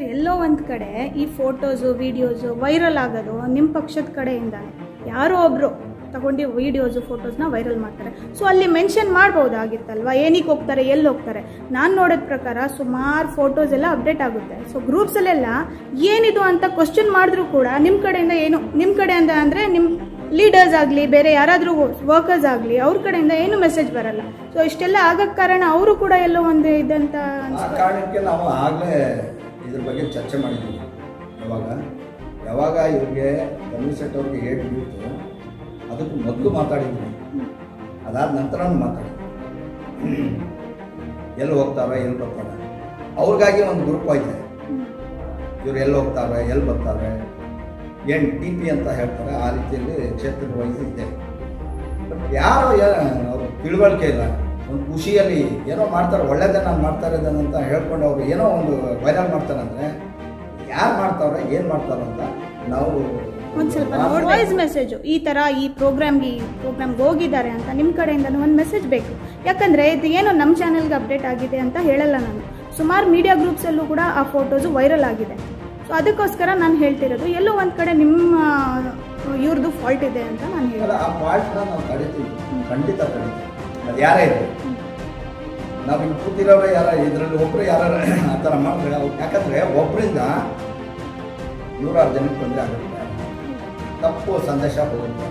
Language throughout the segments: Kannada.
ಎಲ್ಲೋ ಒಂದು ಕಡೆ ಈ ಫೋಟೋಸು ವೀಡಿಯೋಸು ವೈರಲ್ ಆಗೋದು ನಿಮ್ಮ ಪಕ್ಷದ ಕಡೆಯಿಂದಾನೆ ಯಾರೋ ಒಬ್ಬರು ತಗೊಂಡು ವೀಡಿಯೋಸು ಫೋಟೋಸ್ನ ವೈರಲ್ ಮಾಡ್ತಾರೆ ಸೊ ಅಲ್ಲಿ ಮೆನ್ಷನ್ ಮಾಡ್ಬೋದಾಗಿತ್ತಲ್ವಾ ಏನಕ್ಕೆ ಹೋಗ್ತಾರೆ ಎಲ್ಲಿ ಹೋಗ್ತಾರೆ ನಾನು ನೋಡೋದ ಪ್ರಕಾರ ಸುಮಾರು ಫೋಟೋಸ್ ಎಲ್ಲ ಅಪ್ಡೇಟ್ ಆಗುತ್ತೆ ಸೊ ಗ್ರೂಪ್ಸಲ್ಲೆಲ್ಲ ಏನಿದು ಅಂತ ಕ್ವಶನ್ ಮಾಡಿದ್ರು ಕೂಡ ನಿಮ್ಮ ಕಡೆಯಿಂದ ಏನು ನಿಮ್ಮ ಕಡೆಯಿಂದ ಅಂದರೆ ನಿಮ್ಮ ಲೀಡರ್ಸ್ ಆಗಲಿ ಬೇರೆ ಯಾರಾದರೂ ವರ್ಕರ್ಸ್ ಆಗಲಿ ಅವ್ರ ಕಡೆಯಿಂದ ಏನು ಮೆಸೇಜ್ ಬರಲ್ಲ ಸೊ ಇಷ್ಟೆಲ್ಲ ಆಗಕ್ಕೆ ಕಾರಣ ಅವರು ಕೂಡ ಎಲ್ಲೋ ಒಂದು ಇದಂತ ಆ ಅನ್ಸುತ್ತೆ ಕಾರಣಕ್ಕೆ ನಾವು ಆಗಲೇ ಇದ್ರ ಬಗ್ಗೆ ಚರ್ಚೆ ಮಾಡಿದ್ದೀವಿ ಯಾವಾಗ ಯಾವಾಗ ಇವ್ರಿಗೆ ರಮೇಶ್ ಶೆಟ್ಟಿ ಅವ್ರಿಗೆ ಏಟ್ ಬೀಳ್ತು ಅದಕ್ಕೆ ಮೊದಲು ಮಾತಾಡಿದ್ವಿ ಅದಾದ ನಂತರ ಮಾತಾಡಿದ್ವಿ ಎಲ್ಲಿ ಹೋಗ್ತಾರೆ ಎಲ್ಲಿ ಬರ್ತಾರೆ ಅವ್ರಿಗಾಗಿ ಒಂದು ಗ್ರೂಪ್ ಐತೆ ಇವ್ರು ಎಲ್ಲಿ ಹೋಗ್ತಾರೆ ಎಲ್ಲಿ ಬರ್ತಾರೆ ಏನು ಟಿ ಪಿ ಅಂತ ಹೇಳ್ತಾರೆ ಆ ರೀತಿಯಲ್ಲಿ ಕ್ಷೇತ್ರದ ವೈಸ್ ಇದೆ ಬಟ್ ಯಾರು ಅವರು ತಿಳುವಳಿಕೆ ಇಲ್ಲ ಒಂದು ಖುಷಿಯಲ್ಲಿ ಏನೋ ಮಾಡ್ತಾರೆ ಒಳ್ಳೇದನ್ನ ಮಾಡ್ತಾರೆ ಅಂತ ಹೇಳ್ಕೊಂಡು ಅವರು ಏನೋ ಒಂದು ವೈರಲ್ ಮಾಡ್ತಾರೆ ಅಂದರೆ ಯಾರು ಮಾಡ್ತಾವ್ರೆ ಏನು ಮಾಡ್ತಾರೆ ಅಂತ ನಾವು ಒಂದು ಸ್ವಲ್ಪ ವಾಯ್ಸ್ ಮೆಸೇಜು ಈ ಥರ ಈ ಪ್ರೋಗ್ರಾಮ್ಗೆ ಈ ಪ್ರೋಗ್ರಾಮ್ಗೆ ಹೋಗಿದ್ದಾರೆ ಅಂತ ನಿಮ್ಮ ಕಡೆಯಿಂದನೂ ಒಂದು ಮೆಸೇಜ್ ಬೇಕು ಯಾಕಂದರೆ ಇದು ಏನೋ ನಮ್ಮ ಚಾನಲ್ಗೆ ಅಪ್ಡೇಟ್ ಆಗಿದೆ ಅಂತ ಹೇಳಲ್ಲ ನಾನು ಸುಮಾರು ಮೀಡಿಯಾ ಗ್ರೂಪ್ಸಲ್ಲೂ ಕೂಡ ಆ ಫೋಟೋಸು ವೈರಲ್ ಆಗಿದೆ ಸೊ ಅದಕ್ಕೋಸ್ಕರ ನಾನು ಹೇಳ್ತಿರೋದು ಎಲ್ಲೋ ಒಂದು ಕಡೆ ನಿಮ್ಮ ಇವ್ರದ್ದು ಫಾಲ್ಟ್ ಇದೆ ಅಂತ ನಾನು ಅಲ್ಲ, ಹೇಳೋದು ಆ ಪಾಯಿಂಟ್ನ ನಾವು ತಡಿತೀವಿ ಖಂಡಿತ ತಡಿತೀವಿ ಅದು ಯಾರೇ ಇರಲಿ ನಾವು ಇಲ್ಲಿ ಕೂತಿರೋರು ಯಾರ ಇದರಲ್ಲಿ ಒಬ್ಬರು ಯಾರು ಆ ಥರ ಮಾಡಿದ್ರೆ ಅವ್ರು ಯಾಕಂದರೆ ಒಬ್ಬರಿಂದ ನೂರಾರು ಜನಕ್ಕೆ ತೊಂದರೆ ಆಗುತ್ತೆ ತಪ್ಪು ಸಂದೇಶ ಹೋಗುತ್ತೆ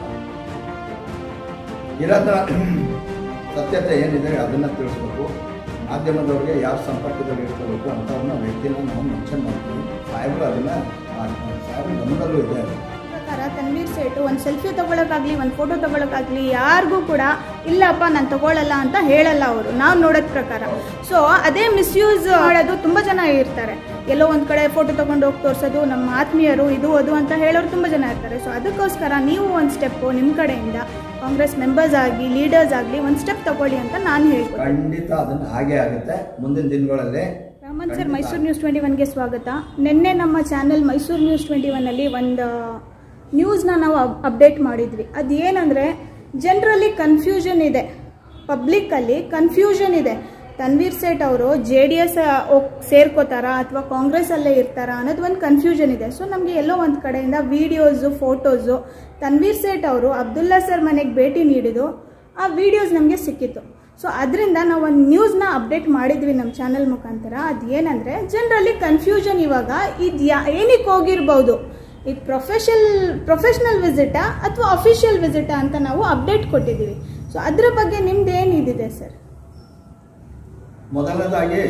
ಇರೋದನ್ನ ಸತ್ಯತೆ ಏನಿದೆ ಅದನ್ನು ತಿಳಿಸ್ಬೇಕು ಮಾಧ್ಯಮದವ್ರಿಗೆ ಯಾರು ಸಂಪರ್ಕದಲ್ಲಿ ಇಟ್ಕೋಬೇಕು ಅಂಥವನ್ನ ವ್ಯಕ್ತಿನ ನಾವು ಮೆನ್ಷನ್ ಮಾಡ್ತೀವಿ ಸಾಹೇಬರು ಅದನ್ನು ಸಾಹೇಬ್ರ ಗಮನದಲ್ಲೂ ಇದೆ ಅದು ಪ್ರಕಾರ ತನ್ವೀರ್ ಸೇಟು ಒಂದು ಸೆಲ್ಫಿ ತಗೊಳಕ್ಕಾಗ್ಲಿ ಒಂದು ಫೋಟೋ ತಗೊಳಕ್ಕಾಗ್ಲಿ ಯಾರಿಗೂ ಕೂಡ ಇಲ್ಲಪ್ಪ ನಾನು ತಗೊಳ್ಳಲ್ಲ ಅಂತ ಹೇಳಲ್ಲ ಅವರು ನಾವು ನೋಡೋದ ಪ್ರಕಾರ ಸೊ ಅದೇ ಮಿಸ್ಯೂಸ್ ಮಾಡೋದು ತುಂಬ ಜನ ಇರ್ತಾರೆ ಎಲ್ಲೋ ಒಂದು ಕಡೆ ಫೋಟೋ ತಗೊಂಡು ಹೋಗಿ ತೋರಿಸೋದು ನಮ್ಮ ಆತ್ಮೀಯರು ಇದು ಅದು ಅಂತ ಹೇಳೋರು ತುಂಬ ಜನ ಇರ್ತಾರೆ ಸೊ ಅದಕ್ಕೋಸ್ಕರ ನೀವು ಒಂದು ಸ್ಟೆಪ್ಪು ನಿಮ್ಮ ಕಡೆಯಿಂದ ಕಾಂಗ್ರೆಸ್ ಮೆಂಬರ್ಸ್ ಆಗಲಿ ಲೀಡರ್ಸ್ ಆಗಲಿ ಒಂದು ಸ್ಟೆಪ್ ತಗೊಳ್ಳಿ ಅಂತ ನಾನು ಹೇಳ್ಬೋದು ಖಂಡಿತ ಅದನ್ನು ಹಾಗೇ ಆಗುತ್ತೆ ಮುಂದಿನ ದಿನಗಳಲ್ಲಿ Raman sir Mysuru news twenty ಒನ್ಗೆ ಸ್ವಾಗತ ನಿನ್ನೆ ನಮ್ಮ ಚಾನೆಲ್ ಮೈಸೂರು ನ್ಯೂಸ್ ಟ್ವೆಂಟಿ ಒನ್ನಲ್ಲಿ ಒಂದು ನ್ಯೂಸ್ನ ನಾವು ಅಪ್ಡೇಟ್ ಮಾಡಿದ್ವಿ ಅದು ಏನಂದರೆ ಜನರಲ್ಲಿ ಕನ್ಫ್ಯೂಷನ್ ಇದೆ ಪಬ್ಲಿಕ್ಕಲ್ಲಿ ಕನ್ಫ್ಯೂಷನ್ ಇದೆ ತನ್ವೀರ್ ಸೇಠ್ ಅವರು ಜೆ ಡಿ ಎಸ್ ಸೇರ್ಕೋತಾರಾ ಅಥವಾ ಕಾಂಗ್ರೆಸ್ಸಲ್ಲೇ ಇರ್ತಾರಾ ಅನ್ನೋದು ಒಂದು ಕನ್ಫ್ಯೂಷನ್ ಇದೆ ಸೊ ನಮಗೆ ಎಲ್ಲೋ ಒಂದು ಕಡೆಯಿಂದ ವೀಡಿಯೋಸು ಫೋಟೋಸು ತನ್ವೀರ್ ಸೇಠ್ ಅವರು ಅಬ್ದುಲ್ಲಾ ಸರ್ ಮನೆಗೆ ಭೇಟಿ ನೀಡಿದ್ದು ಆ ವಿಡಿಯೋಸ್ ನಮಗೆ ಸಿಕ್ಕಿತ್ತು ಸೊ ಅದರಿಂದ ನಾವು ಒಂದು ನ್ಯೂಸ್ನ ಅಪ್ಡೇಟ್ ಮಾಡಿದ್ವಿ ನಮ್ಮ ಚಾನಲ್ ಮುಖಾಂತರ ಅದು ಏನಂದರೆ ಜನರಲ್ಲಿ ಕನ್ಫ್ಯೂಷನ್ ಇವಾಗ ಇದು ಯಾ ಏನಕ್ಕೆ ಹೋಗಿರ್ಬೋದು ಇದು ಪ್ರೊಫೆಷಲ್ ಪ್ರೊಫೆಷ್ನಲ್ ವಿಸಿಟಾ ಅಥವಾ ಅಫಿಷಿಯಲ್ ವಿಸಿಟಾ ಅಂತ ನಾವು ಅಪ್ಡೇಟ್ ಕೊಟ್ಟಿದ್ದೀವಿ ಸೊ ಅದ್ರ ಬಗ್ಗೆ ನಿಮ್ದು ಏನಿದೆ ಸರ್ ಮೊದಲನೇದಾಗಿ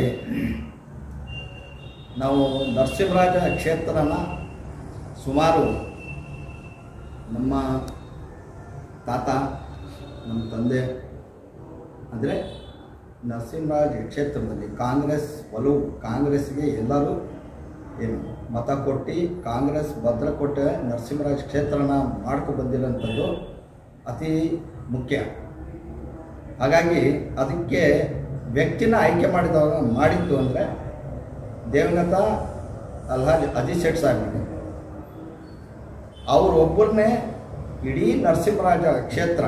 ನಾವು ನರಸಿಂಹರಾಜ ಕ್ಷೇತ್ರನ ಸುಮಾರು ನಮ್ಮ ತಾತ ನಮ್ಮ ತಂದೆ ಅಂದರೆ ನರಸಿಂಹರಾಜ ಕ್ಷೇತ್ರದಲ್ಲಿ ಕಾಂಗ್ರೆಸ್ ಒಲವು ಕಾಂಗ್ರೆಸ್ಗೆ ಎಲ್ಲರೂ ಏನು ಮತ ಕೊಟ್ಟು ಕಾಂಗ್ರೆಸ್ ಭದ್ರಕೋಟೆ ನರಸಿಂಹರಾಜ ಕ್ಷೇತ್ರನ ಮಾಡ್ಕೊ ಬಂದಿರೋಂಥದ್ದು ಅತಿ ಮುಖ್ಯ ಹಾಗಾಗಿ ಅದಕ್ಕೆ ವ್ಯಕ್ತಿನ ಆಯ್ಕೆ ಮಾಡಿದವ ಮಾಡಿದ್ದು ಅಂದರೆ ದೇವನತ ಅಲ್ಹಾಜ್ ಅಜಿತ್ ಶೆಟ್ ಸಾಹೇಬ್ ಅವರು ಒಬ್ಬರನ್ನೇ ಇಡೀ ನರಸಿಂಹರಾಜ ಕ್ಷೇತ್ರ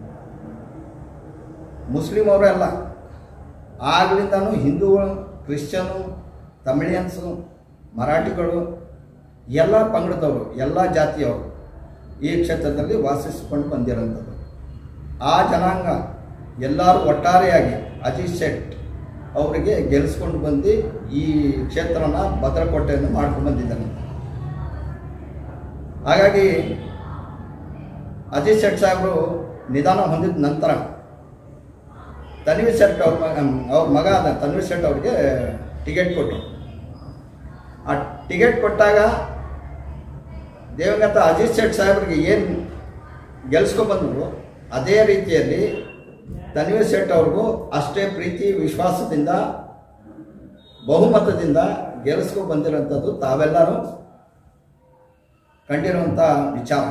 ಮುಸ್ಲಿಂ ಅವರೇ ಅಲ್ಲ ಆಗ್ಲಿಂದನೂ ಹಿಂದೂಗಳು ಕ್ರಿಶ್ಚಿಯನು ತಮಿಳಿಯನ್ಸು ಮರಾಠಿಗಳು ಎಲ್ಲ ಪಂಗಡದವರು ಎಲ್ಲ ಜಾತಿಯವರು ಈ ಕ್ಷೇತ್ರದಲ್ಲಿ ವಾಸಿಸಿಕೊಂಡು ಬಂದಿರೋಂಥದ್ದು ಆ ಜನಾಂಗ ಎಲ್ಲರೂ ಒಟ್ಟಾರೆಯಾಗಿ ಅಜಿತ್ ಶೆಟ್ ಅವರಿಗೆ ಗೆಲ್ಲಿಸ್ಕೊಂಡು ಬಂದು ಈ ಕ್ಷೇತ್ರನ ಭದ್ರಕೋಟೆಯನ್ನು ಮಾಡ್ಕೊಂಡು ಬಂದಿದ್ದಾನೆ ಹಾಗಾಗಿ ಅಜಿತ್ ಶೆಟ್ ಸಾಹೇಬರು ನಿಧಾನ ಹೊಂದಿದ ನಂತರ ತನ್ವೀರ್ ಶೆಟ್ ಅವ್ರ ಮಗ ಅವ್ರ ಮಗ ಆದ ತನ್ವೀರ್ ಶೆಟ್ ಅವ್ರಿಗೆ ಟಿಕೆಟ್ ಕೊಟ್ಟರು ಆ ಟಿಕೆಟ್ ಕೊಟ್ಟಾಗ ದೇವಂಗತ ಅಜಿತ್ ಶೆಟ್ ಸಾಹೇಬ್ರಿಗೆ ಏನು ಗೆಲ್ಸ್ಕೊಬಂದ್ರು ಅದೇ ರೀತಿಯಲ್ಲಿ ತನ್ವೀರ್ ಶೆಟ್ ಅವ್ರಿಗೂ ಅಷ್ಟೇ ಪ್ರೀತಿ ವಿಶ್ವಾಸದಿಂದ ಬಹುಮತದಿಂದ ಗೆಲ್ಲಿಸ್ಕೊ ಬಂದಿರೋಂಥದ್ದು ತಾವೆಲ್ಲರೂ ಕಂಡಿರುವಂಥ ವಿಚಾರ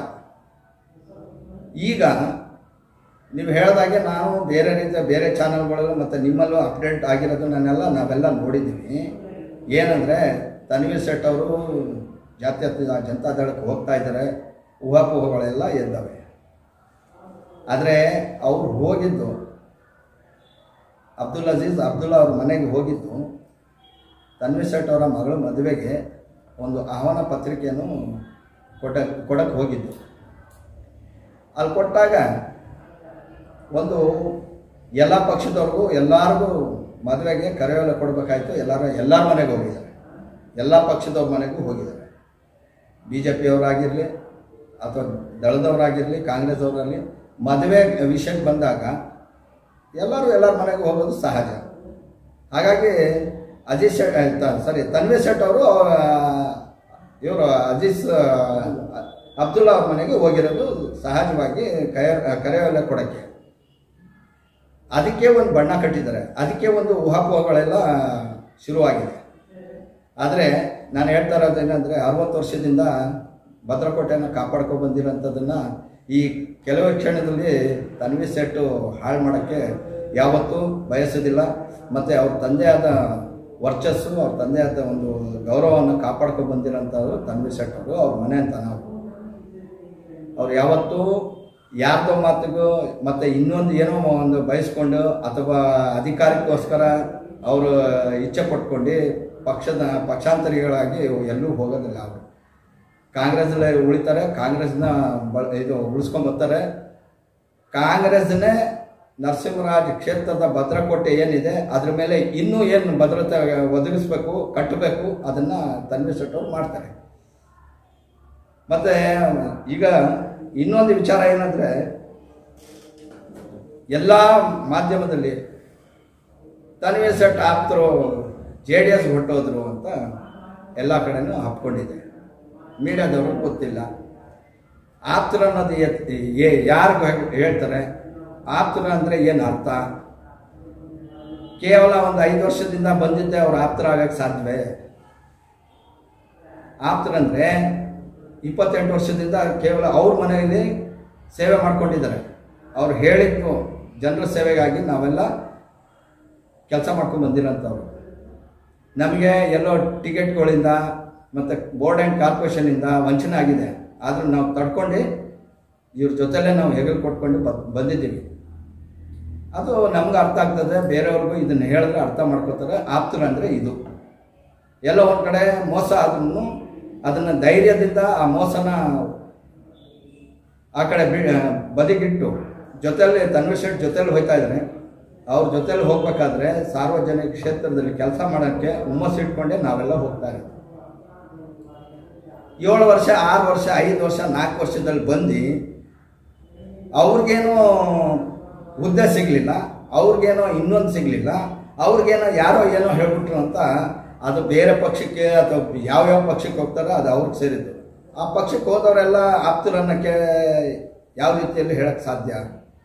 ಈಗ ನೀವು ಹೇಳಿದಾಗೆ ನಾವು ಬೇರೆ ರೀತಿಯ ಬೇರೆ ಚಾನಲ್ಗಳು ಮತ್ತು ನಿಮ್ಮಲ್ಲೂ ಅಪ್ಡೇಟ್ ಆಗಿರೋದನ್ನೆಲ್ಲ ನಾವೆಲ್ಲ ನೋಡಿದ್ದೀವಿ ಏನಂದರೆ ತನ್ವೀರ್ ಶೆಟ್ ಅವರು ಜಾತ್ಯತೀತ ಜನತಾದಳಕ್ಕೆ ಹೋಗ್ತಾ ಇದ್ದಾರೆ ಊಹಾಪೋಹಗಳೆಲ್ಲ ಎದ್ದವೆ ಆದರೆ ಅವ್ರು ಹೋಗಿದ್ದು ಅಬ್ದುಲ್ ಅಜೀಜ್ ಅಬ್ದುಲ್ಲಾ ಅವ್ರ ಮನೆಗೆ ಹೋಗಿದ್ದು ತನ್ವಿ ಸೇಠ್ ಅವರ ಮಗಳ ಮದುವೆಗೆ ಒಂದು ಆಹ್ವಾನ ಪತ್ರಿಕೆಯನ್ನು ಕೊಟ್ಟ ಕೊಡಕ್ಕೆ ಹೋಗಿದ್ದು ಅಲ್ಲಿ ಕೊಟ್ಟಾಗ ಒಂದು ಎಲ್ಲ ಪಕ್ಷದವ್ರಿಗೂ ಎಲ್ಲರಿಗೂ ಮದುವೆಗೆ ಕರೆಯೋಲೆ ಕೊಡಬೇಕಾಯ್ತು ಎಲ್ಲರೂ ಎಲ್ಲರ ಮನೆಗೆ ಹೋಗಿದ್ದಾರೆ ಎಲ್ಲ ಪಕ್ಷದವ್ರ ಮನೆಗೂ ಹೋಗಿದ್ದಾರೆ ಬಿ ಜೆ ಪಿಯವರಾಗಿರಲಿ ಅಥವಾ ದಳದವರಾಗಿರಲಿ ಕಾಂಗ್ರೆಸ್ ಅವರಲ್ಲಿ ಮದುವೆ ವಿಷಯಕ್ಕೆ ಬಂದಾಗ ಎಲ್ಲರೂ ಎಲ್ಲರ ಮನೆಗೂ ಹೋಗೋದು ಸಹಜ ಹಾಗಾಗಿ ಅಜಿತ್ ಶೆಟ್ ಸಾರಿ ತನ್ವೀರ್ ಶೆಟ್ ಅವರು ಇವರು ಅಜೀಸ್ ಅಬ್ದುಲ್ಲಾ ಅವ್ರ ಮನೆಗೆ ಹೋಗಿರೋದು ಸಹಜವಾಗಿ ಕಯ ಕರೆಯೋಲೆ ಕೊಡೋಕ್ಕೆ ಅದಕ್ಕೆ ಒಂದು ಬಣ್ಣ ಕಟ್ಟಿದ್ದಾರೆ ಅದಕ್ಕೆ ಒಂದು ಊಹಾಪೋಹಗಳೆಲ್ಲ ಶುರುವಾಗಿದೆ ಆದರೆ ನಾನು ಹೇಳ್ತಾ ಇರೋದು ಏನಂದರೆ ಅರವತ್ತು ವರ್ಷದಿಂದ ಭದ್ರಕೋಟೆಯನ್ನು ಕಾಪಾಡ್ಕೊಂಡು ಬಂದಿರೋಂಥದ್ದನ್ನು ಈ ಕೆಲವೇ ಕ್ಷಣದಲ್ಲಿ ತನ್ವಿ ಸೆಟ್ಟು ಹಾಳು ಮಾಡೋಕ್ಕೆ ಯಾವತ್ತೂ ಬಯಸೋದಿಲ್ಲ ಮತ್ತು ಅವ್ರ ತಂದೆಯಾದ ವರ್ಚಸ್ಸು ಅವ್ರ ತಂದೆಯಾದ ಒಂದು ಗೌರವವನ್ನು ಕಾಪಾಡ್ಕೊಂಡು ಬಂದಿರೋಂಥವ್ರು ತನ್ವಿ ಸೆಟ್ ಅವರು ಅವ್ರ ಮನೆ ಅಂತ ನಾವು ಅವ್ರು ಯಾವತ್ತೂ ಯಾರ್ದೋ ಮಾತಿಗೂ ಮತ್ತು ಇನ್ನೊಂದು ಏನೋ ಒಂದು ಬಯಸ್ಕೊಂಡು ಅಥವಾ ಅಧಿಕಾರಕ್ಕೋಸ್ಕರ ಅವರು ಇಚ್ಛೆ ಪಟ್ಕೊಂಡು ಪಕ್ಷದ ಪಕ್ಷಾಂತರಿಗಳಾಗಿ ಎಲ್ಲೂ ಹೋಗೋದಿಲ್ಲ ಅವರು ಕಾಂಗ್ರೆಸ್ಸಲ್ಲೇ ಉಳಿತಾರೆ ಕಾಂಗ್ರೆಸ್ನ ಬ ಇದು ಉಳಿಸ್ಕೊಂಡು ಬರ್ತಾರೆ ಕಾಂಗ್ರೆಸ್ನೇ ನರಸಿಂಹರಾಜ್ ಕ್ಷೇತ್ರದ ಭದ್ರಕೋಟೆ ಏನಿದೆ ಅದ್ರ ಮೇಲೆ ಇನ್ನೂ ಏನು ಭದ್ರತೆ ಒದಗಿಸ್ಬೇಕು ಕಟ್ಟಬೇಕು ಅದನ್ನು ತನ್ವಿ ಶೆಟ್ಟವ್ರು ಮಾಡ್ತಾರೆ ಮತ್ತು ಈಗ ಇನ್ನೊಂದು ವಿಚಾರ ಏನಂದರೆ ಎಲ್ಲ ಮಾಧ್ಯಮದಲ್ಲಿ ತನ್ವೀರ್ ಸೆಟ್ ಆಪ್ತರು ಜೆ ಡಿ ಎಸ್ ಹೊಟ್ಟೋದ್ರು ಅಂತ ಎಲ್ಲ ಕಡೆನೂ ಹಬ್ಕೊಂಡಿದೆ ಮೀಡಿಯಾದವ್ರಿಗೆ ಗೊತ್ತಿಲ್ಲ ಆಪ್ತರ ಅನ್ನೋದು ಯಾರಿಗೂ ಹೇಳ್ತಾರೆ ಆಪ್ತರ ಅಂದರೆ ಏನು ಅರ್ಥ ಕೇವಲ ಒಂದು ಐದು ವರ್ಷದಿಂದ ಬಂದಿದ್ದೆ ಅವ್ರು ಆಪ್ತರ ಆಗಕ್ಕೆ ಸಾಧ್ಯವೇ ಆಪ್ತರಂದರೆ ಇಪ್ಪತ್ತೆಂಟು ವರ್ಷದಿಂದ ಕೇವಲ ಅವ್ರ ಮನೆಯಲ್ಲಿ ಸೇವೆ ಮಾಡ್ಕೊಂಡಿದ್ದಾರೆ ಅವ್ರು ಹೇಳಿದ್ದು ಜನರ ಸೇವೆಗಾಗಿ ನಾವೆಲ್ಲ ಕೆಲಸ ಮಾಡ್ಕೊಂಡು ಬಂದಿರೋಂಥವ್ರು ನಮಗೆ ಎಲ್ಲೋ ಟಿಕೆಟ್ಗಳಿಂದ ಮತ್ತು ಬೋರ್ಡ್ ಆ್ಯಂಡ್ ಕಾರ್ಪೊರೇಷನಿಂದ ವಂಚನೆ ಆಗಿದೆ ಆದರೂ ನಾವು ತಡ್ಕೊಂಡು ಇವ್ರ ಜೊತೆಲೇ ನಾವು ಹೆಗಲು ಕೊಟ್ಕೊಂಡು ಬ- ಬಂದಿದ್ದೀವಿ ಅದು ನಮ್ಗೆ ಅರ್ಥ ಆಗ್ತದೆ ಬೇರೆಯವ್ರಿಗೂ ಇದನ್ನು ಹೇಳಿದ್ರೆ ಅರ್ಥ ಮಾಡ್ಕೋತಾರೆ ಆಪ್ತರು ಅಂದರೆ ಇದು ಎಲ್ಲೋ ಒಂದು ಕಡೆ ಮೋಸ ಆದ್ರೂ ಅದನ್ನು ಧೈರ್ಯದಿಂದ ಆ ಮೋಸನ ಆ ಕಡೆ ಬಿ ಬದಿಗಿಟ್ಟು ಜೊತೆಯಲ್ಲಿ ತನ್ವಿ ಶೆಟ್ ಜೊತೆಲಿ ಹೋಗ್ತಾ ಇದ್ದಾರೆ ಅವ್ರ ಜೊತೆಲಿ ಹೋಗ್ಬೇಕಾದ್ರೆ ಸಾರ್ವಜನಿಕ ಕ್ಷೇತ್ರದಲ್ಲಿ ಕೆಲಸ ಮಾಡೋಕ್ಕೆ ಹುಮ್ಮಸ್ಸು ಇಟ್ಕೊಂಡೆ ನಾವೆಲ್ಲ ಹೋಗ್ತಾ ಇರೋದು ಏಳು ವರ್ಷ ಆರು ವರ್ಷ ಐದು ವರ್ಷ ನಾಲ್ಕು ವರ್ಷದಲ್ಲಿ ಬಂದು ಅವ್ರಿಗೇನೋ ಹುದ್ದೆ ಸಿಗಲಿಲ್ಲ ಅವ್ರಿಗೇನೋ ಇನ್ನೊಂದು ಸಿಗಲಿಲ್ಲ ಅವ್ರಿಗೇನೋ ಯಾರೋ ಏನೋ ಹೇಳ್ಬಿಟ್ರು ಅಂತ ಅದು ಬೇರೆ ಪಕ್ಷಕ್ಕೆ ಅಥವಾ ಯಾವ್ಯಾವ ಪಕ್ಷಕ್ಕೆ ಹೋಗ್ತಾರೋ ಅದು ಅವ್ರಿಗೆ ಸೇರಿದ್ದು ಆ ಪಕ್ಷಕ್ಕೆ ಹೋದವರೆಲ್ಲ ಆಪ್ತರನ್ನಕ್ಕೆ ಯಾವ ರೀತಿಯಲ್ಲಿ ಹೇಳಕ್ಕೆ ಸಾಧ್ಯ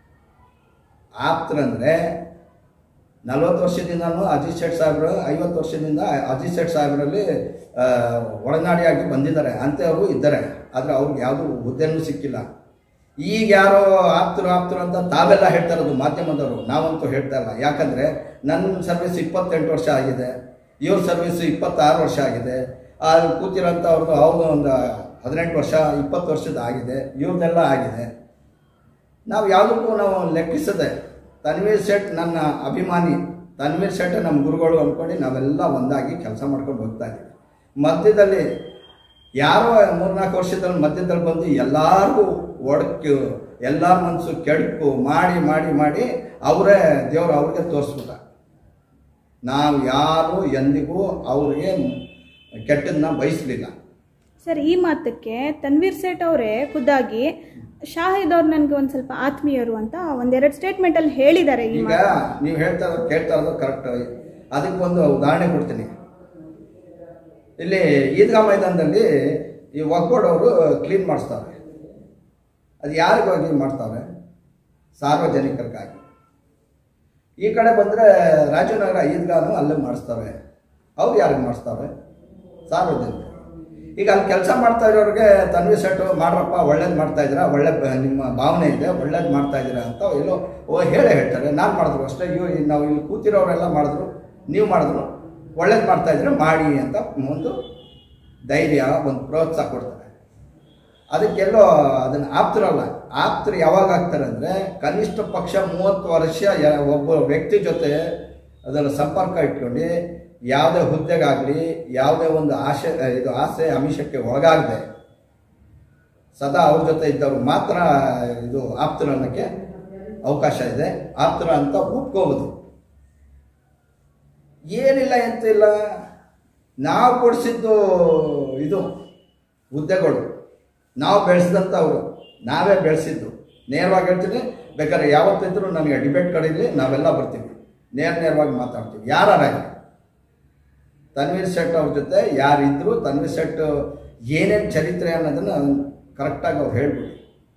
ಆಪ್ತರಂದರೆ ನಲ್ವತ್ತು ವರ್ಷದಿಂದನೂ ಅಜಿತ್ ಶೆಟ್ ಸಾಹೇಬರು ಐವತ್ತು ವರ್ಷದಿಂದ ಅಜಿತ್ ಶೆಟ್ ಸಾಹೇಬರಲ್ಲಿ ಆ, ಒಡನಾಡಿಯಾಗಿ ಬಂದಿದ್ದಾರೆ ಅಂಥವ್ರು ಇದ್ದಾರೆ ಆದರೆ ಅವ್ರಿಗೆ ಯಾವುದೂ ಹುದ್ದೆನೂ ಸಿಕ್ಕಿಲ್ಲ ಈಗ ಯಾರೋ ಆಪ್ತರು ಆಪ್ತರು ಅಂತ ತಾವೆಲ್ಲ ಹೇಳ್ತಾ ಇರೋದು ಮಾಧ್ಯಮದವರು ನಾವಂತೂ ಹೇಳ್ತಾ ಇಲ್ಲ ಯಾಕಂದರೆ ನನ್ನ ಸರ್ವಿಸ್ ಇಪ್ಪತ್ತೆಂಟು ವರ್ಷ ಆಗಿದೆ ಇವ್ರ ಸರ್ವಿಸ್ ಇಪ್ಪತ್ತಾರು ವರ್ಷ ಆಗಿದೆ ಅಲ್ಲಿ ಕೂತಿರೋಂಥ ಅವ್ರದ್ದು ಅವ್ರದ್ದು ಒಂದು ಹದಿನೆಂಟು ವರ್ಷ ಇಪ್ಪತ್ತು ವರ್ಷದ ಆಗಿದೆ ಇವ್ರದ್ದೆಲ್ಲ ಆಗಿದೆ ನಾವು ಯಾವುದಕ್ಕೂ ನಾವು ಲೆಕ್ಕಿಸದೆ ತನ್ವೀರ್ ಶೆಟ್ ನನ್ನ ಅಭಿಮಾನಿ ತನ್ವೀರ್ ಶೆಟ್ ನಮ್ಮ ಗುರುಗಳು ಅಂದ್ಕೊಂಡು ನಾವೆಲ್ಲ ಒಂದಾಗಿ ಕೆಲಸ ಮಾಡ್ಕೊಂಡು ಹೋಗ್ತಾ ಇದ್ದೀವಿ ಮಧ್ಯದಲ್ಲಿ ಯಾರೋ ಮೂರ್ನಾಲ್ಕು ವರ್ಷದಲ್ಲಿ ಮಧ್ಯದಲ್ಲಿ ಬಂದು ಎಲ್ಲರಿಗೂ ಒಡಕು ಎಲ್ಲರ ಮನಸ್ಸು ಕೆಡಕು ಮಾಡಿ ಮಾಡಿ ಮಾಡಿ ಅವರೇ ದೇವರು ಅವ್ರಿಗೆ ತೋರಿಸ್ಬಿಟ್ಟ ನಾವು ಯಾರು ಎಂದಿಗೂ ಅವ್ರಿಗೆ ಕೆಟ್ಟದನ್ನ ಬಯಸಲಿಲ್ಲ ಸರ್ ಈ ಮಾತಕ್ಕೆ ತನ್ವೀರ್ ಸೇಠ್ ಅವರೇ ಖುದ್ದಾಗಿ ಶಾಹಿದ್ ಅವ್ರು ನನಗೆ ಒಂದು ಸ್ವಲ್ಪ ಆತ್ಮೀಯರು ಅಂತ ಒಂದೆರಡು ಸ್ಟೇಟ್ಮೆಂಟಲ್ಲಿ ಹೇಳಿದ್ದಾರೆ ಈ ಈಗ ಮಾತು ನೀವು ಹೇಳ್ತಾ ಇರೋದು ಕೇಳ್ತಾ ಇರೋದು ಕರೆಕ್ಟ್ ಅದಕ್ಕೆ ಒಂದು ಉದಾಹರಣೆ ಕೊಡ್ತೀನಿ ಇಲ್ಲಿ ಈದ್ಗಾ ಮೈದಾನದಲ್ಲಿ ಈ ವಕ್ಬೋರ್ಡ್ ಅವರು ಕ್ಲೀನ್ ಮಾಡಿಸ್ತಾರೆ ಅದು ಯಾರಿಗಾಗಿ ಮಾಡ್ತಾರೆ ಸಾರ್ವಜನಿಕರಿಗಾಗಿ ಈ ಕಡೆ ಬಂದರೆ ರಾಜನಗರ ಈದ್ಗಾನು ಅಲ್ಲೇ ಮಾಡಿಸ್ತಾರೆ ಅವ್ರು ಯಾರಿಗೆ ಮಾಡಿಸ್ತಾರೆ ಸಾರ್ವಜನಿಕರು ಈಗ ಅಲ್ಲಿ ಕೆಲಸ ಮಾಡ್ತಾ ಇರೋರಿಗೆ ತನ್ವಿ ಸೆಟ್ಟು ಮಾಡ್ರಪ್ಪ ಒಳ್ಳೇದು ಮಾಡ್ತಾ ಇದ್ದೀರಾ ಒಳ್ಳೆ ಬ- ನಿಮ್ಮ ಭಾವನೆ ಇದೆ ಒಳ್ಳೇದು ಮಾಡ್ತಾ ಇದ್ದೀರಾ ಅಂತ ಎಲ್ಲೋ ಓ ಹೇಳೇ ಹೇಳ್ತಾರೆ ನಾನು ಮಾಡಿದ್ರು ಅಷ್ಟೇ ಇವ್ ನಾವು ಇಲ್ಲಿ ಕೂತಿರೋರೆಲ್ಲ ಮಾಡಿದ್ರು ನೀವು ಮಾಡಿದ್ರು ಒಳ್ಳೇದು ಮಾಡ್ತಾ ಇದ್ರೆ ಮಾಡಿ ಅಂತ ಒಂದು ಧೈರ್ಯ ಒಂದು ಪ್ರೋತ್ಸಾಹ ಕೊಡ್ತಾರೆ ಅದಕ್ಕೆಲ್ಲೋ ಅದನ್ನು ಆಪ್ತರಲ್ಲ ಆಪ್ತರು ಯಾವಾಗ ಆಗ್ತಾರೆ ಅಂದರೆ ಕನಿಷ್ಠ ಪಕ್ಷ ಮೂವತ್ತು ವರ್ಷ ಯ- ಒಬ್ಬ ವ್ಯಕ್ತಿ ಜೊತೆ ಅದನ್ನು ಸಂಪರ್ಕ ಇಟ್ಕೊಂಡು ಯಾವುದೇ ಹುದ್ದೆಗಾಗಲಿ ಯಾವುದೇ ಒಂದು ಆಶೆ ಇದು ಆಸೆ ಆಮಿಷಕ್ಕೆ ಒಳಗಾಗದೆ ಸದಾ ಅವ್ರ ಜೊತೆ ಇದ್ದವ್ರು ಮಾತ್ರ ಇದು ಆಪ್ತರು ಅನ್ನೋಕ್ಕೆ ಅವಕಾಶ ಇದೆ ಆಪ್ತರ ಅಂತ ಒಪ್ಕೋಬೋದು ಏನಿಲ್ಲ ಎಂತ ಇಲ್ಲ ನಾವು ಕೊಡಿಸಿದ್ದು ಇದು ಹುದ್ದೆಗಳು ನಾವು ಬೆಳೆಸಿದಂಥವ್ರು ನಾವೇ ಬೆಳೆಸಿದ್ದು ನೇರವಾಗಿ ಹೇಳ್ತೀನಿ ಬೇಕಾದ್ರೆ ಯಾವತ್ತಿದ್ರೂ ನನಗೆ ಡಿಬೇಟ್ ಕರೀಲಿ ನಾವೆಲ್ಲ ಬರ್ತೀವಿ ನೇರ ನೇರವಾಗಿ ಮಾತಾಡ್ತೀವಿ ಯಾರಾಗಲಿ ತನ್ವೀರ್ ಶೆಟ್ ಅವ್ರ ಜೊತೆ ಯಾರಿದ್ರು ತನ್ವೀರ್ ಶೆಟ್ ಏನೇನು ಚರಿತ್ರೆ ಅನ್ನೋದನ್ನು ಕರೆಕ್ಟಾಗಿ ಅವ್ರು ಹೇಳ್ಬಿಡಿ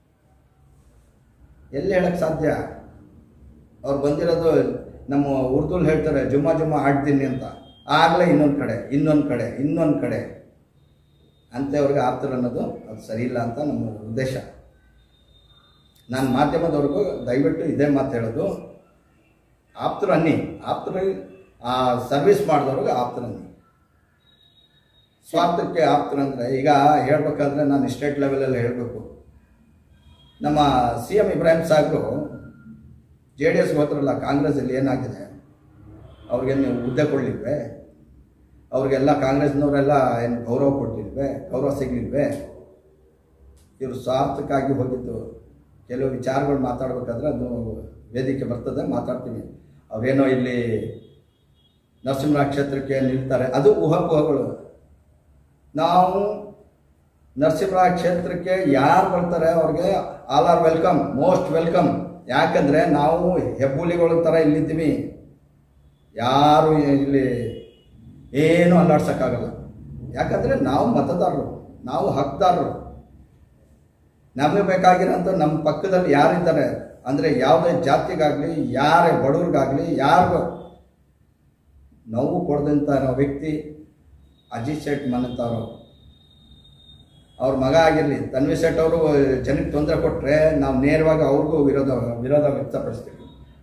ಎಲ್ಲಿ ಹೇಳಕ್ಕೆ ಸಾಧ್ಯ ಅವ್ರು ಬಂದಿರೋದು ನಮ್ಮ ಉರ್ದುಲ್ ಹೇಳ್ತಾರೆ ಜುಮ್ಮಾ ಜುಮ್ಮಾ ಆಡ್ತೀನಿ ಅಂತ ಆಗಲೇ ಇನ್ನೊಂದು ಕಡೆ ಇನ್ನೊಂದು ಕಡೆ ಇನ್ನೊಂದು ಕಡೆ ಅಂಥವ್ರಿಗೆ ಆಪ್ತರು ಅನ್ನೋದು ಅದು ಸರಿ ಇಲ್ಲ ಅಂತ ನಮ್ಮ ಉದ್ದೇಶ ನಾನು ಮಾಧ್ಯಮದವ್ರಿಗೂ ದಯವಿಟ್ಟು ಇದೇ ಮಾತು ಹೇಳೋದು ಆಪ್ತರು ಅನ್ನಿ ಆಪ್ತರು ಆ ಸರ್ವಿಸ್ ಮಾಡಿದವ್ರಿಗೆ ಆಪ್ತರು ಅನ್ನಿ ಸ್ವಾರ್ಥಕ್ಕೆ ಆಪ್ತರು ಅಂದರೆ ಈಗ ಹೇಳ್ಬೇಕಾದ್ರೆ ನಾನು ಸ್ಟೇಟ್ ಲೆವೆಲಲ್ಲಿ ಹೇಳಬೇಕು ನಮ್ಮ ಸಿ ಎಂ ಇಬ್ರಾಹಿಂ ಸಾಹೇಬರು ಜೆ ಡಿ ಎಸ್ಗೆ ಹೋದ್ರಲ್ಲ ಕಾಂಗ್ರೆಸ್ಸಲ್ಲಿ ಏನಾಗಿದೆ ಅವ್ರಿಗೆ ನೀವು ಹುದ್ದೆ ಕೊಡಲಿಲ್ವೇ ಅವ್ರಿಗೆಲ್ಲ ಕಾಂಗ್ರೆಸ್ನವರೆಲ್ಲ ಏನು ಗೌರವ ಕೊಟ್ಟಿಲ್ವೇ ಗೌರವ ಸಿಗಲಿಲ್ವೇ ಇವರು ಸ್ವಾರ್ಥಕ್ಕಾಗಿ ಹೋಗಿದ್ದು ಕೆಲವು ವಿಚಾರಗಳು ಮಾತಾಡ್ಬೇಕಾದ್ರೆ ಅದು ವೇದಿಕೆ ಬರ್ತದೆ ಮಾತಾಡ್ತೀನಿ ಅವೇನೋ ಇಲ್ಲಿ ನರಸಿಂಹರಾಜ ಕ್ಷೇತ್ರಕ್ಕೆ ನಿಲ್ತಾರೆ ಅದು ಊಹಾಪೋಹಗಳು ನಾವು ನರಸಿಂಹರಾಜ ಕ್ಷೇತ್ರಕ್ಕೆ ಯಾರು ಬರ್ತಾರೆ ಅವ್ರಿಗೆ all are welcome most welcome ಯಾಕಂದರೆ ನಾವು ಹೆಬ್ಬುಲಿಗಳ ಥರ ಇಲ್ಲಿದ್ದೀವಿ ಯಾರು ಇಲ್ಲಿ ಏನು ಅಲ್ಲಾಡ್ಸೋಕ್ಕಾಗಲ್ಲ ಯಾಕಂದರೆ ನಾವು ಮತದಾರರು ನಾವು ಹಕ್ದಾರರು ನಮಗೆ ಬೇಕಾಗಿರೋಂಥ ನಮ್ಮ ಪಕ್ಕದಲ್ಲಿ ಯಾರಿದ್ದಾರೆ ಅಂದರೆ ಯಾವುದೇ ಜಾತಿಗಾಗಲಿ ಯಾರೇ ಬಡವ್ರಿಗಾಗಲಿ ಯಾರಿಗೂ ನೋವು ಕೊಡದಂಥ ವ್ಯಕ್ತಿ ಅಜಿತ್ ಶೆಟ್ ಮನಂತವರು ಅವ್ರ ಮಗ ಆಗಿರಲಿ ತನ್ವಿ ಶೆಟ್ ಅವರು ಜನಕ್ಕೆ ತೊಂದರೆ ಕೊಟ್ಟರೆ ನಾವು ನೇರವಾಗಿ ಅವ್ರಿಗೂ ವಿರೋಧ ವಿರೋಧ ವ್ಯಕ್ತಪಡಿಸ್ತೀವಿ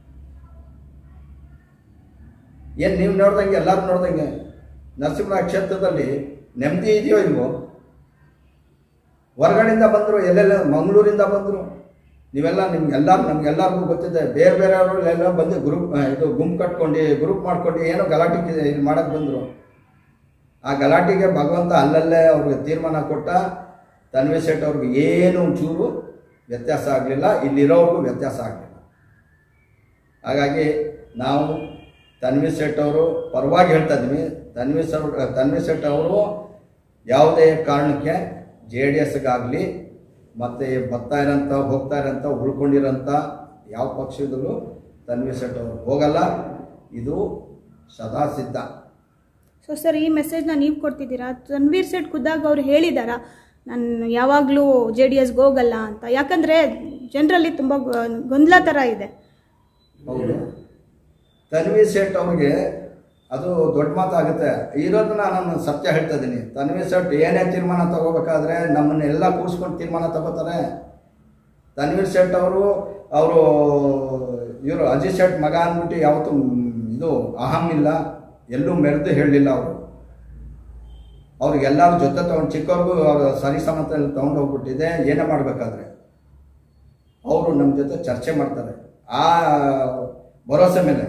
ಏನು ನೀವು ನೋಡ್ದಂಗೆ ಎಲ್ಲರೂ ನೋಡ್ದಂಗೆ ನರಸಿಂಹರಾಜ ಕ್ಷೇತ್ರದಲ್ಲಿ ನೆಮ್ಮದಿ ಇದೆಯೋ ಇಲ್ವೋ ಹೊರಗಡೆಯಿಂದ ಬಂದರು ಎಲ್ಲೆಲ್ಲ ಮಂಗಳೂರಿಂದ ಬಂದರು ನೀವೆಲ್ಲ ನಿಮ್ಗೆಲ್ಲರೂ ನಮ್ಗೆಲ್ಲರಿಗೂ ಗೊತ್ತಿದೆ ಬೇರೆ ಬೇರೆಯವರು ಎಲ್ಲ ಬಂದು ಗ್ರೂಪ್ ಇದು ಗುಂಪು ಕಟ್ಕೊಂಡು ಗ್ರೂಪ್ ಮಾಡ್ಕೊಂಡು ಏನೋ ಗಲಾಟೆ ಇಲ್ಲಿ ಮಾಡಕ್ಕೆ ಬಂದರು ಆ ಗಲಾಟೆಗೆ ಭಗವಂತ ಅಲ್ಲಲ್ಲೇ ಅವ್ರಿಗೆ ತೀರ್ಮಾನ ಕೊಟ್ಟ ತನ್ವಿ ಶೆಟ್ ಅವ್ರಿಗೆ ಏನು ಒಂಚೂರು ವ್ಯತ್ಯಾಸ ಆಗಲಿಲ್ಲ ಇಲ್ಲಿರೋರ್ಗೂ ವ್ಯತ್ಯಾಸ ಆಗಲಿಲ್ಲ ಹಾಗಾಗಿ ನಾವು ತನ್ವಿ ಶೆಟ್ ಅವರು ಪರವಾಗಿ ಹೇಳ್ತಾ ಇದ್ವಿ ತನ್ವಿ ಸರ್ ತನ್ವಿ ಶೆಟ್ ಅವರು ಯಾವುದೇ ಕಾರಣಕ್ಕೆ ಜೆ ಡಿ ಎಸ್ಗಾಗಲಿ ಮತ್ತು ಬರ್ತಾ ಇರೋಂಥ ಹೋಗ್ತಾ ಇರೋಂಥ ಉಳ್ಕೊಂಡಿರೋಂಥ ಯಾವ ಪಕ್ಷದಲ್ಲೂ ತನ್ವಿ ಶೆಟ್ ಅವರು ಹೋಗಲ್ಲ ಇದು ಸದಾ ಸಿದ್ಧ ಸೊ ಸರ್ ಈ ಮೆಸೇಜ್ನ ನೀವು ಕೊಡ್ತಿದ್ದೀರಾ ತನ್ವೀರ್ ಸೆಟ್ ಖುದ್ದಾಗಿ ಅವ್ರು ಹೇಳಿದಾರಾ ನಾನು ಯಾವಾಗಲೂ ಜೆ ಡಿ ಎಸ್ಗೆ ಹೋಗಲ್ಲ ಅಂತ ಯಾಕಂದರೆ ಜನರಲ್ಲಿ ತುಂಬ ಗೊಂದಲ ಥರ ಇದೆ ಹೌದು ತನ್ವಿ ಸೇಠ್ ಅವ್ರಿಗೆ ಅದು ದೊಡ್ಡ ಮಾತಾಗುತ್ತೆ ಇರೋದನ್ನ ನಾನು ಸತ್ಯ ಹೇಳ್ತಾ ಇದ್ದೀನಿ ತನ್ವಿ ಸೇಠ್ ಏನೇ ತೀರ್ಮಾನ ತಗೋಬೇಕಾದ್ರೆ ನಮ್ಮನ್ನೆಲ್ಲ ಕೂರಿಸ್ಕೊಂಡು ತೀರ್ಮಾನ ತಗೋತಾರೆ ತನ್ವೀರ್ ಸೇಠ್ ಅವರು ಅವರು ಇವರು ಅಜಿತ್ ಶೆಟ್ ಮಗ ಅಂದ್ಬಿಟ್ಟು ಯಾವತ್ತೂ ಇದು ಅಹಂ ಇಲ್ಲ ಎಲ್ಲೂ ಮೆರೆದು ಹೇಳಲಿಲ್ಲ ಅವರು ಅವ್ರಿಗೆಲ್ಲರ ಜೊತೆ ತೊಗೊಂಡು ಚಿಕ್ಕವ್ರಿಗೂ ಅವ್ರ ಸರಿ ಸಮತಲ್ಲಿ ತೊಗೊಂಡು ಹೋಗ್ಬಿಟ್ಟಿದೆ ಏನೇ ಮಾಡಬೇಕಾದ್ರೆ ಅವರು ನಮ್ಮ ಜೊತೆ ಚರ್ಚೆ ಮಾಡ್ತಾರೆ ಆ ಭರವಸೆ ಮೇಲೆ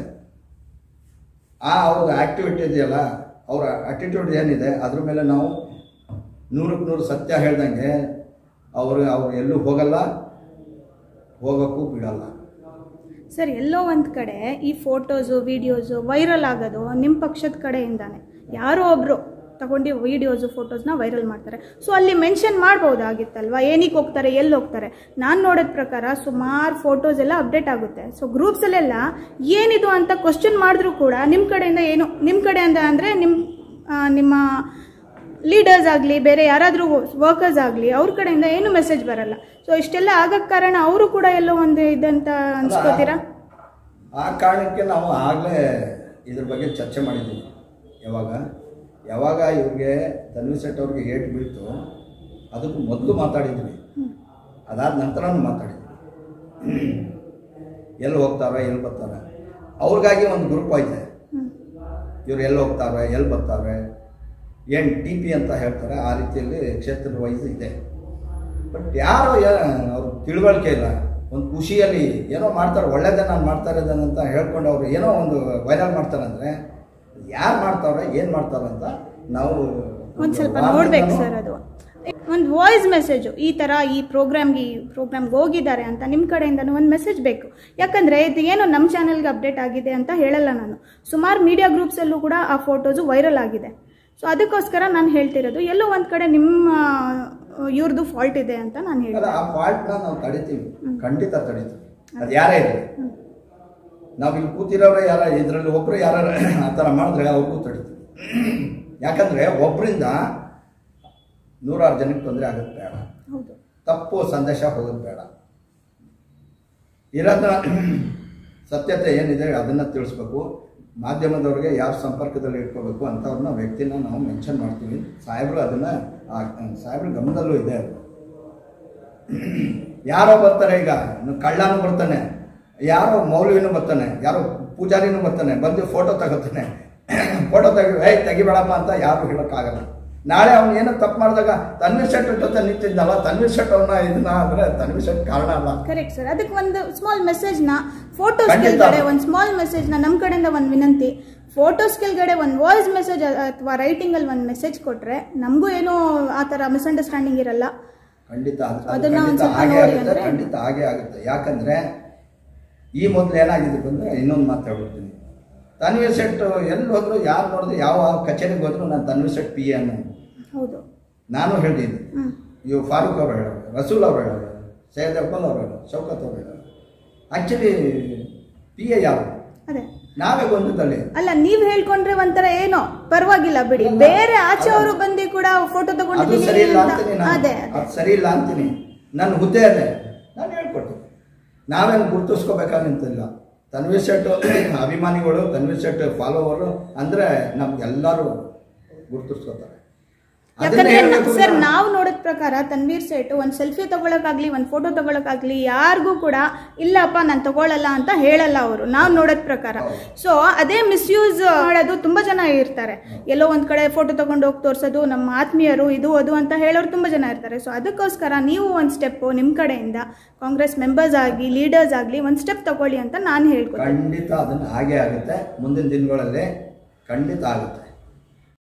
ಆ ಅವ್ರ ಆ್ಯಕ್ಟಿವಿಟಿ ಇದೆಯಲ್ಲ ಅವರ ಆಟಿಟ್ಯೂಡ್ ಏನಿದೆ ಅದ್ರ ಮೇಲೆ ನಾವು ನೂರಕ್ಕೆ ನೂರು ಸತ್ಯ ಹೇಳ್ದಂಗೆ ಅವರು ಅವ್ರು ಎಲ್ಲೂ ಹೋಗಲ್ಲ ಹೋಗೋಕ್ಕೂ ಬಿಡಲ್ಲ ಸರ್ ಎಲ್ಲೋ ಒಂದು ಕಡೆ ಈ ಫೋಟೋಸು ವೀಡಿಯೋಸು ವೈರಲ್ ಆಗೋದು ನಿಮ್ಮ ಪಕ್ಷದ ಕಡೆಯಿಂದಾನೆ ಯಾರೋ ಒಬ್ಬರು ತಗೊಂಡು ವೀಡಿಯೋಸು ಫೋಟೋಸ್ನ ವೈರಲ್ ಮಾಡ್ತಾರೆ ಸೊ ಅಲ್ಲಿ ಮೆನ್ಷನ್ ಮಾಡ್ಬೋದಾಗಿತ್ತಲ್ವಾ ಏನಕ್ಕೆ ಹೋಗ್ತಾರೆ ಎಲ್ಲಿ ಹೋಗ್ತಾರೆ ನಾನು ನೋಡೋದ ಪ್ರಕಾರ ಸುಮಾರು ಫೋಟೋಸ್ ಎಲ್ಲ ಅಪ್ಡೇಟ್ ಆಗುತ್ತೆ ಸೊ ಗ್ರೂಪ್ಸಲ್ಲೆಲ್ಲ ಏನಿದು ಅಂತ ಕ್ವಶನ್ ಮಾಡಿದ್ರು ಕೂಡ ನಿಮ್ಮ ಕಡೆಯಿಂದ ಏನು ನಿಮ್ಮ ಕಡೆಯಿಂದ ಅಂದರೆ ನಿಮ್ಮ ಆ, ನಿಮ್ಮ ಲೀಡರ್ಸ್ ಆಗಲಿ ಬೇರೆ ಯಾರಾದರೂ ವರ್ಕರ್ಸ್ ಆಗಲಿ ಅವ್ರ ಕಡೆಯಿಂದ ಏನು ಮೆಸೇಜ್ ಬರಲ್ಲ ಸೊ ಇಷ್ಟೆಲ್ಲ ಆಗಕ್ಕೆ ಕಾರಣ ಅವರು ಕೂಡ ಎಲ್ಲೋ ಒಂದು ಇದಂತ ಅನ್ಸ್ಕೋತೀರಾ ಆ ಕಾರಣಕ್ಕೆ ನಾವು ಆಗಲೇ ಇದ್ರ ಬಗ್ಗೆ ಚರ್ಚೆ ಮಾಡಿದ್ದೀವಿ ಯಾವಾಗ ಯಾವಾಗ ಇವ್ರಿಗೆ ತನ್ವಿ ಸೆಟ್ ಅವ್ರಿಗೆ ಏಟು ಬೀಳ್ತು ಅದಕ್ಕೂ ಮೊದಲು ಮಾತಾಡಿದ್ವಿ ಅದಾದ ನಂತರನೂ ಮಾತಾಡಿದ್ವಿ ಎಲ್ಲಿ ಹೋಗ್ತಾರೆ ಎಲ್ಲಿ ಬರ್ತಾರೆ ಅವ್ರಿಗಾಗಿ ಒಂದು ಗ್ರೂಪ್ ಐತೆ ಇವ್ರು ಎಲ್ಲಿ ಹೋಗ್ತಾರೆ ಎಲ್ಲಿ ಬರ್ತಾರೆ ಏನು ಟಿ ಪಿ ಅಂತ ಹೇಳ್ತಾರೆ ಆ ರೀತಿಯಲ್ಲಿ ಕ್ಷೇತ್ರದ ವೈಸ್ ಇದೆ ಬಟ್ ಯಾರೋ ಅವ್ರ ತಿಳುವಳಿಕೆ ಇಲ್ಲ ಒಂದು ಖುಷಿಯಲ್ಲಿ ಏನೋ ಮಾಡ್ತಾರೆ ಒಳ್ಳೇದೇ ನಾನು ಮಾಡ್ತಾ ಇರೋದನ್ನ ಅಂತ ಹೇಳ್ಕೊಂಡು ಅವರು ಏನೋ ಒಂದು ವೈರಲ್ ಮಾಡ್ತಾರೆ ಅಂದರೆ ಯಾರು ಮಾಡ್ತಾವ್ರೆ ಏನು ಮಾಡ್ತಾವ್ರೆ ಅಂತ ನಾವು ಒಂದು ಸ್ವಲ್ಪ ವಾರದಿಂದನೂ ನೋಡ್ಬೇಕು ಸರ್ ಅದು ಒಂದು ವಾಯ್ಸ್ ಮೆಸೇಜು ಈ ಥರ ಈ ಪ್ರೋಗ್ರಾಮ್ಗೆ ಈ ಪ್ರೋಗ್ರಾಮ್ಗೆ ಹೋಗಿದ್ದಾರೆ ಅಂತ ನಿಮ್ಮ ಕಡೆಯಿಂದನೂ ಒಂದು ಮೆಸೇಜ್ ಬೇಕು ಯಾಕಂದರೆ ಇದು ಏನೋ ನಮ್ಮ ಚಾನಲ್ಗೆ ಅಪ್ಡೇಟ್ ಆಗಿದೆ ಅಂತ ಹೇಳಲ್ಲ ನಾನು ಸುಮಾರು ಮೀಡಿಯಾ ಗ್ರೂಪ್ಸಲ್ಲೂ ಕೂಡ ಆ ಫೋಟೋಸು ವೈರಲ್ ಆಗಿದೆ ಸೊ ಅದಕ್ಕೋಸ್ಕರ ನಾನು ಹೇಳ್ತಿರೋದು ಎಲ್ಲೋ ಒಂದು ಕಡೆ ನಿಮ್ಮ ಇವ್ರದ್ದು ಫಾಲ್ಟ್ ಇದೆ ಅಂತ ನಾನು ಅಲ್ಲ ಹೇಳ್ತೀನಿ ಆ ಫಾಲ್ಟ್ನ ನಾವು ತಡಿತೀವಿ ಖಂಡಿತ ತಡಿತೀವಿ ಅದು ಯಾರೇ ಇರಲಿ ನಾವು ಇಲ್ಲಿ ಕೂತಿರೋರೆ ಯಾರ ಇದರಲ್ಲಿ ಒಬ್ಬರು ಯಾರು ಆ ಥರ ಮಾಡಿದ್ರೆ ಅವ್ರಿಗೂ ತಡಿತೀವಿ ಯಾಕಂದರೆ ಒಬ್ಬರಿಂದ ನೂರಾರು ಜನಕ್ಕೆ ತೊಂದರೆ ಆಗೋದು ಬೇಡ ಹೌದು ತಪ್ಪು ಸಂದೇಶ ಹೋಗೋದು ಬೇಡ ಇರೋದನ್ನ ಸತ್ಯತೆ ಏನಿದೆ ಅದನ್ನು ತಿಳಿಸ್ಬೇಕು ಮಾಧ್ಯಮದವ್ರಿಗೆ ಯಾರು ಸಂಪರ್ಕದಲ್ಲಿ ಇಟ್ಕೋಬೇಕು ಅಂಥವ್ರನ್ನ ವ್ಯಕ್ತಿನ ನಾವು ಮೆನ್ಷನ್ ಮಾಡ್ತೀವಿ ಸಾಹೇಬರು ಅದನ್ನು ಸಾಹೇಬ್ರ ಗಮನದಲ್ಲೂ ಇದೆ ಅದು ಯಾರೋ ಬರ್ತಾರೆ ಈಗ ಇನ್ನು ಕಳ್ಳನೂ ಬರ್ತಾನೆ ಯಾರೋ ಮೌಲ್ವಿನೂ ಬರ್ತಾನೆ ಯಾರೋ ಪೂಜಾರಿನೂ ಬರ್ತಾನೆ ಬಂದು ಫೋಟೋ ತಗೋತಾನೆ ಫೋಟೋ ತೆಗಿ ಏಯ್ ತೆಗಿಬೇಡಪ್ಪ ಅಂತ ಯಾರು ಹೇಳೋಕ್ಕಾಗಲ್ಲ ನಾಳೆ ಅವ್ನು ಏನೋ ತಪ್ಪು ಮಾಡಿದಾಗ ತನ್ವೀರ್ ಶೆಟ್ಟಿ ಜೊತೆ ನಿಂತಿದ್ದಲ್ಲ ತನ್ವೀರ್ ಶೆಟ್ ಅವನ್ನ ಇದನ್ನ ಅಂದ್ರೆ ತನ್ವೀರ್ ಶೆಟ್ ಕಾರಣ ಅಲ್ಲ ಕರೆಕ್ಟ್ ಸರ್ ಅದಕ್ಕೆ ಒಂದು ಸ್ಮಾಲ್ ಮೆಸೇಜ್ನ ಫೋಟೋಸ್ ಖಂಡಿತ. ಕೆಳಗಡೆ ಒಂದು ಸ್ಮಾಲ್ ಮೆಸೇಜ್ನ ನಮ್ಮ ಕಡೆಯಿಂದ ಒಂದು ವಿನಂತಿ ಫೋಟೋಸ್ ಕೆಳಗಡೆ ಒಂದು ವಾಯ್ಸ್ ಮೆಸೇಜ್ ಅಥವಾ ರೈಟಿಂಗಲ್ಲಿ ಒಂದು ಮೆಸೇಜ್ ಕೊಟ್ಟರೆ ನಮಗೂ ಏನೋ ಆ ಥರ ಮಿಸ್ಅಂಡರ್ಸ್ಟ್ಯಾಂಡಿಂಗ್ ಇರಲ್ಲ ಖಂಡಿತ ಅದು ಅದು ಅದನ್ನ ಒಂದ್ ಖಂಡಿತ ಸ್ವಲ್ಪ ಹಾಗೆ ನೋಡಿ ಆಗುತ್ತೆ ಅಂದ್ರೆ- ಖಂಡಿತ ಹಾಗೆ ಆಗುತ್ತೆ ಯಾಕಂದ್ರೆ ಈ ಮೊದಲು ಏನಾಗಿದೆ ಬಂದ್ರೆ ಇನ್ನೊಂದು ಮಾತು ಹೇಳ್ಬಿಡ್ತೀನಿ ತನ್ವೀರ್ ಶೆಟ್ ಎಲ್ಲಿ ಹೋದ್ರು ಯಾರು ನೋಡಿದ್ರು ಯಾವ ಕಚೇರಿಗೆ ಹೋದ್ರು ನಾನು ತನ್ವೀರ್ ಶೆಟ್ ಪಿ ಎ ಅನ್ನೋ ಹೌದು ನಾನು ಹೇಳಿದ್ದೀನಿ ಹ್ಮ್ ಇವು ಫಾರೂಕ್ ಅವರು ಹೇಳೋರು ರಸೂಲ್ ಅವರು ಹೇಳೋರು ಸೈಯದ್ ಅಕ್ಬಲ್ ಅವರು ಹೇಳೋರು ಶೌಕತ್ ಅವರು ಹೇಳೋರು ಆ್ಯಕ್ಚುಲಿ ಪಿ ಎ ಯಾರು ಅದೇ ನಾವೇ ಗೊಂದದಲ್ಲಿ ಅಲ್ಲ ನೀವ್ ಹೇಳ್ಕೊಂಡ್ರೆ ಒಂಥರ ಏನೋ ಪರವಾಗಿಲ್ಲ ಬಿಡಿ ಅಲ್ಲ, ಬೇರೆ ಆಚೆ ಅಲ್ಲ. ಅವರು ಬಂದು ಕೂಡ ಫೋಟೋ ಅದು ಸರಿ ತಗೊಂಡಿದ್ದೀನಿ ಇಲ್ಲ ಅಂತ ಅಂತೀನಿ ನಾನು ಅದೇ ಅದು ಸರಿ ಇಲ್ಲ ಅಂತೀನಿ ನನ್ನ ಹುದ್ದೆ ಅದೇ ನಾನು ಹೇಳ್ಕೊಡ್ತೀನಿ ನಾವೇನು ಗುರುತಿಸ್ಕೋಬೇಕಾಗಿಂತಿಲ್ಲ ತನ್ವೀರ್ ಶೆಟ್ ಅಭಿಮಾನಿಗಳು ತನ್ವೀರ್ ಶೆಟ್ ಫಾಲೋವರು ಅಂದರೆ ನಮ್ಗೆಲ್ಲರೂ ಗುರುತಿಸ್ಕೋತಾರೆ ಅದನ್ನೇ ಯಾಕಂದ್ರೆ ಹೇಳ್ಬೇಕು ಸರ್ ನಾನು. ನಾವು ನೋಡಿದ ಪ್ರಕಾರ ತನ್ವೀರ್ ಸೇಠ್ ಒಂದ್ ಸೆಲ್ಫಿ ತಗೊಳಕಾಗ್ಲಿ ಒಂದ್ ಫೋಟೋ ತಗೊಳಕಾಗ್ಲಿ ಯಾರಿಗೂ ಕೂಡ ಇಲ್ಲಪ್ಪ ನಾನು ತಗೊಳಲ್ಲ ಅಂತ ಹೇಳಲ್ಲ ಅವರು ನಾವು ನೋಡೋದ್ ಪ್ರಕಾರ ಹೌದು. ಸೊ ಅದೇ ಮಿಸ್ಯೂಸ್ ಮಾಡೋದು ತುಂಬಾ ಜನ ಇರ್ತಾರೆ ಎಲ್ಲೋ ಒಂದ್ ಕಡೆ ಫೋಟೋ ತಗೊಂಡು ಹೋಗಿ ತೋರ್ಸೋದು ನಮ್ಮ ಆತ್ಮೀಯರು ಇದು ಅದು ಅಂತ ಹೇಳೋರು ತುಂಬಾ ಜನ ಇರ್ತಾರೆ ಸೊ ಅದಕ್ಕೋಸ್ಕರ ನೀವು ಒಂದು ಸ್ಟೆಪ್ ನಿಮ್ಮ ಕಡೆಯಿಂದ ಕಾಂಗ್ರೆಸ್ ಮೆಂಬರ್ಸ್ ಆಗಿ ಲೀಡರ್ಸ್ ಆಗಲಿ ಒಂದು ಸ್ಟೆಪ್ ತಗೊಳ್ಳಿ ಅಂತ ನಾನು ಹೇಳ್ಕೊತೀನಿ ಖಂಡಿತ ಅದನ್ನು ಹಾಗೆ ಆಗುತ್ತೆ ಮುಂದಿನ ದಿನಗಳಲ್ಲಿ ಖಂಡಿತ ಆಗುತ್ತೆ